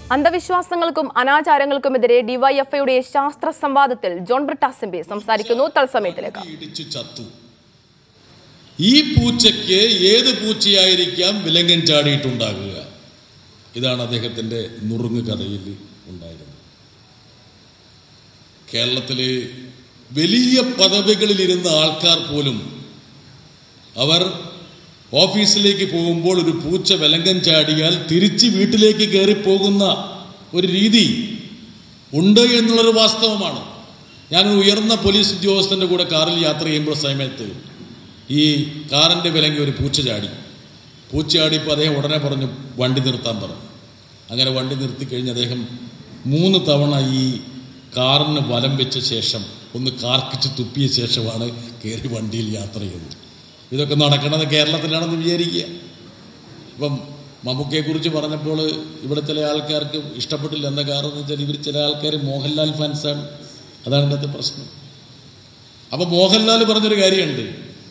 അന്ധവിശ്വാസങ്ങൾക്കും അനാചാരങ്ങൾക്കുമെതിരെ ഡിവൈഎഫ്ഐയുടെ ശാസ്ത്ര സംവാദത്തിൽ ജോൺ ബ്രിട്ടാസ് എം പി സംസാരിക്കുന്നു തത്സമയത്തിലേക്ക് ഇടിച്ചു ചത്തു ഈ പൂച്ചയ്ക്ക് ഏത് പൂച്ചയായിരിക്കാം വിലങ്ങൻ ചാടിയിട്ടുണ്ടാകുക ഇതാണ് അദ്ദേഹത്തിന്റെ നുറുങ്ങ് കഥയിൽ ഉണ്ടായിരുന്നത് കേരളത്തിലെ വലിയ പദവികളിലിരുന്ന ആൾക്കാർ പോലും അവർ ഓഫീസിലേക്ക് പോകുമ്പോൾ ഒരു പൂച്ച വിലങ്ങൻ ചാടിയാൽ തിരിച്ച് വീട്ടിലേക്ക് കയറി പോകുന്ന ഒരു രീതി ഉണ്ട് എന്നുള്ളൊരു വാസ്തവമാണ് ഞാനൊരു ഉയർന്ന പോലീസ് ഉദ്യോഗസ്ഥന്റെ കൂടെ കാറിൽ യാത്ര ചെയ്യുമ്പോൾ സമയത്ത് ഈ കാറിന്റെ വിലങ്ങി ഒരു പൂച്ച ചാടി പൂച്ച ചാടിയപ്പോൾ അദ്ദേഹം ഉടനെ പറഞ്ഞു വണ്ടി നിർത്താൻ പറഞ്ഞു അങ്ങനെ വണ്ടി നിർത്തി കഴിഞ്ഞ് അദ്ദേഹം മൂന്ന് തവണ ഈ കാറിന് വലം വെച്ച ശേഷം ഒന്ന് കാർക്കിച്ച് തുപ്പിയ ശേഷമാണ് കയറി വണ്ടിയിൽ യാത്ര ചെയ്തത് ഇതൊക്കെ നടക്കണത് കേരളത്തിലാണെന്ന് വിചാരിക്കുക ഇപ്പം മമ്മൂക്കയെക്കുറിച്ച് പറഞ്ഞപ്പോൾ ഇവിടെ ചില ആൾക്കാർക്ക് ഇഷ്ടപ്പെട്ടില്ല എന്താ കാരണം എന്ന് വെച്ചാൽ ഇവർ ചില ആൾക്കാർ മോഹൻലാൽ ഫാൻസാണ് അതാണ് ഇന്നത്തെ പ്രശ്നം അപ്പം മോഹൻലാൽ പറഞ്ഞൊരു കാര്യമുണ്ട്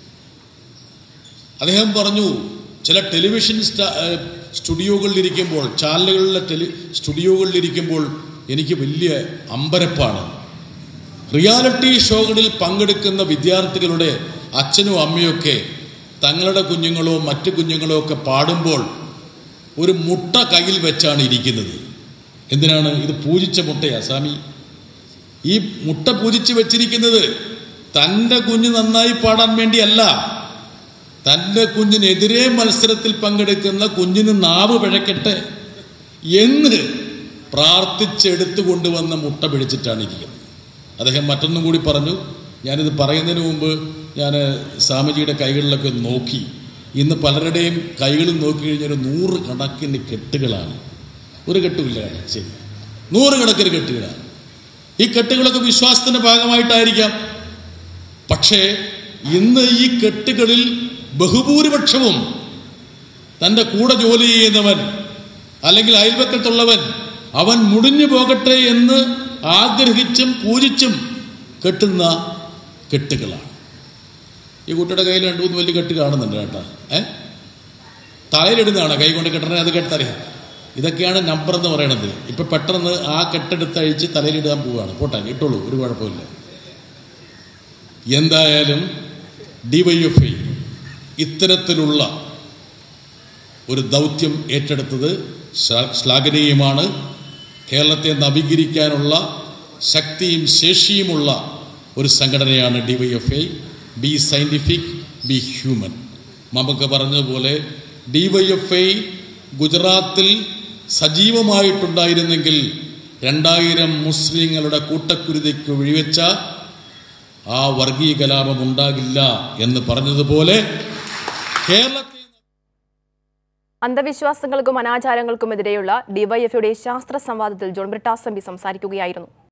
അദ്ദേഹം പറഞ്ഞു ചില ടെലിവിഷൻ സ്റ്റാ- ഏഹ് സ്റ്റുഡിയോകളിലിരിക്കുമ്പോൾ ചാനലുകളിലെ ടെലി സ്റ്റുഡിയോകളിലിരിക്കുമ്പോൾ എനിക്ക് വലിയ അമ്പരപ്പാണ് റിയാലിറ്റി ഷോകളിൽ പങ്കെടുക്കുന്ന വിദ്യാർത്ഥികളുടെ അച്ഛനും അമ്മയൊക്കെ തങ്ങളുടെ കുഞ്ഞുങ്ങളോ മറ്റു കുഞ്ഞുങ്ങളോ ഒക്കെ പാടുമ്പോൾ ഒരു മുട്ട കയ്യിൽ വെച്ചാണ് ഇരിക്കുന്നത് എന്തിനാണ് ഇത് പൂജിച്ച മുട്ടയാ സ്വാമി ഈ മുട്ട പൂജിച്ച് വെച്ചിരിക്കുന്നത് തൻ്റെ കുഞ്ഞ് നന്നായി പാടാൻ വേണ്ടിയല്ല തൻ്റെ കുഞ്ഞിനെതിരെ മത്സരത്തിൽ പങ്കെടുക്കുന്ന കുഞ്ഞിന് നാവ് പിഴക്കട്ടെ എന്ന് പ്രാർത്ഥിച്ചെടുത്തു കൊണ്ടുവന്ന മുട്ട പിടിച്ചിട്ടാണ് ഇരിക്കുന്നത് അദ്ദേഹം മറ്റൊന്നും കൂടി പറഞ്ഞു ഞാനിത് പറയുന്നതിന് മുമ്പ് ഞാൻ സ്വാമിജിയുടെ കൈകളിലൊക്കെ ഒന്ന് നോക്കി ഇന്ന് പലരുടെയും കൈകളിൽ നോക്കി കഴിഞ്ഞാൽ ഒരു നൂറ് കണക്കിന് കെട്ടുകളാണ് ഒരു കെട്ടുമില്ല ശരി നൂറ് കണക്കിന് കെട്ടുകളാണ് ഈ കെട്ടുകളൊക്കെ വിശ്വാസത്തിന്റെ ഭാഗമായിട്ടായിരിക്കാം പക്ഷേ ഇന്ന് ഈ കെട്ടുകളിൽ ബഹുഭൂരിപക്ഷവും തൻ്റെ കൂടെ ജോലി ചെയ്യുന്നവൻ അല്ലെങ്കിൽ അയൽവക്കത്തുള്ളവൻ അവൻ മുടിഞ്ഞു പോകട്ടെ എന്ന് ആഗ്രഹിച്ചും പൂജിച്ചും കെട്ടുന്ന കെട്ടുകളാണ് ഈ കുട്ടിയുടെ കയ്യിൽ രണ്ട് മൂന്ന് വലിയ കെട്ട് കാണുന്നുണ്ട് കേട്ടോ ഏ തലയിലിടുന്നതാണ് കൈ കൊണ്ട് കെട്ടണേ അത് കെട്ടറിയാം ഇതൊക്കെയാണ് നമ്പർ എന്ന് പറയണത് ഇപ്പൊ പെട്ടെന്ന് ആ കെട്ടെടുത്ത് അഴിച്ച് തലയിലിടാൻ പോവുകയാണ് പോട്ടെ ഇട്ടോളൂ ഒരു കുഴപ്പമില്ല എന്തായാലും ഡിവൈഎഫ്ഐ ഇത്തരത്തിലുള്ള ഒരു ദൗത്യം ഏറ്റെടുത്തത് ശ്ലാ- ശ്ലാഘനീയമാണ് കേരളത്തെ നവീകരിക്കാനുള്ള ശക്തിയും ശേഷിയുമുള്ള ഒരു സംഘടനയാണ് DYFI be scientific be human നമുക്ക് പറഞ്ഞതുപോലെ ഡിവൈഎഫ്ഐ ഗുജറാത്തിൽ സജീവമായിട്ടുണ്ടായിരുന്നെങ്കിൽ രണ്ടായിരം മുസ്ലിങ്ങളുടെ കൂട്ടക്കുരുതിക്ക് വഴിവെച്ച ആ വർഗീയ കലാപം ഉണ്ടാകില്ല എന്ന് പറഞ്ഞതുപോലെ കേരളത്തിൽ അന്ധവിശ്വാസങ്ങൾക്കും അനാചാരങ്ങൾക്കുമെതിരെയുള്ള ഡിവൈഎഫ്ഐയുടെ ശാസ്ത്ര സംവാദത്തിൽ ജോൺ ബ്രിട്ടാസ് എം പി സംസാരിക്കുകയായിരുന്നു